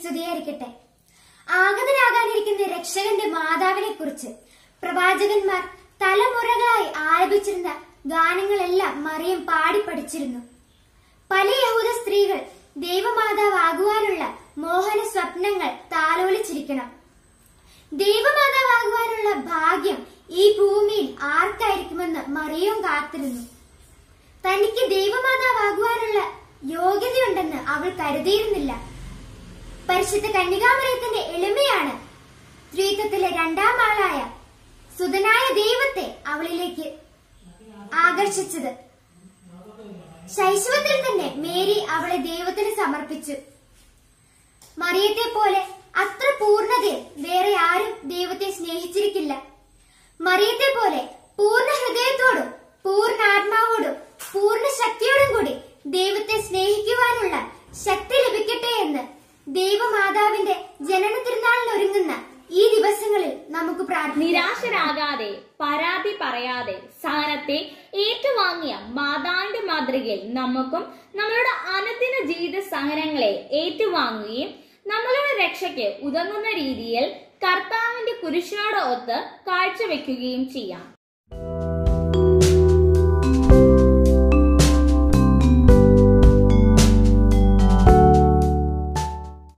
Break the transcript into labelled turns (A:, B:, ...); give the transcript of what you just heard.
A: സ്തുതിയായിരിക്കട്ടെ ആഗതനാകാനിരിക്കുന്ന രക്ഷകന്റെ മാതാവിനെ കുറിച്ച് പ്രവാചകന്മാർ തലമുറകളായി ആലപിച്ചിരുന്ന ഗാനങ്ങളെല്ലാം മറിയം പാടി പഠിച്ചിരുന്നു പല യഹൂദ സ്ത്രീകൾ ദൈവമാതാവാകുവാനുള്ള മോഹന സ്വപ്നങ്ങൾ താലോലിച്ചിരിക്കണം ദൈവമാതാവാകുവാനുള്ള ഭാഗ്യം ഈ ഭൂമിയിൽ ആർക്കായിരിക്കുമെന്ന് മറിയവും കാത്തിരുന്നു തനിക്ക് ദൈവമാതാവാകുവാനുള്ള യോഗ്യതയുണ്ടെന്ന് അവൾ കരുതിയിരുന്നില്ല പരിശുദ്ധ കന്യകാമറിയത്തിന്റെ എളിമയാണ് സ്ത്രീത്വത്തിലെ രണ്ടാം ആളായ സുതനായ ദൈവത്തെ അവളിലേക്ക് ആകർഷിച്ചത് ശൈശവത്തിൽ തന്നെ മേരി അവളെ ദൈവത്തിന് സമർപ്പിച്ചു മറിയത്തെ പോലെ അത്ര പൂർണ്ണതയിൽ വേറെ ആരും ദൈവത്തെ സ്നേഹിച്ചിരിക്കില്ല മറിയത്തെ പോലെ പൂർണ്ണ ഹൃദയത്തോടും പൂർണ്ണ ആത്മാവോടും പൂർണ്ണ ശക്തിയോടും കൂടി ദൈവത്തെ സ്നേഹിക്കുവാനുള്ള ശക്തി ലഭിക്കട്ടെ എന്ന് ദൈവമാതാവിന്റെ ജനന തിരുനാളിന് ഒരുങ്ങുന്ന ഈ ദിവസങ്ങളിൽ നമുക്ക് പ്രാർത്ഥിക്കാം
B: നിരാശരാകാതെ പരാതി പറയാതെ സഹനത്തെ ഏറ്റുവാങ്ങിയ മാതാവിന്റെ മാതൃകയിൽ നമുക്കും നമ്മളുടെ അനുദിന ജീവിത സഹനങ്ങളെ ഏറ്റുവാങ്ങുകയും നമ്മളുടെ രക്ഷയ്ക്ക് ഉതകുന്ന രീതിയിൽ കർത്താവിന്റെ കുരിശിനോട് ഒത്ത് കാഴ്ചവെക്കുകയും ചെയ്യാം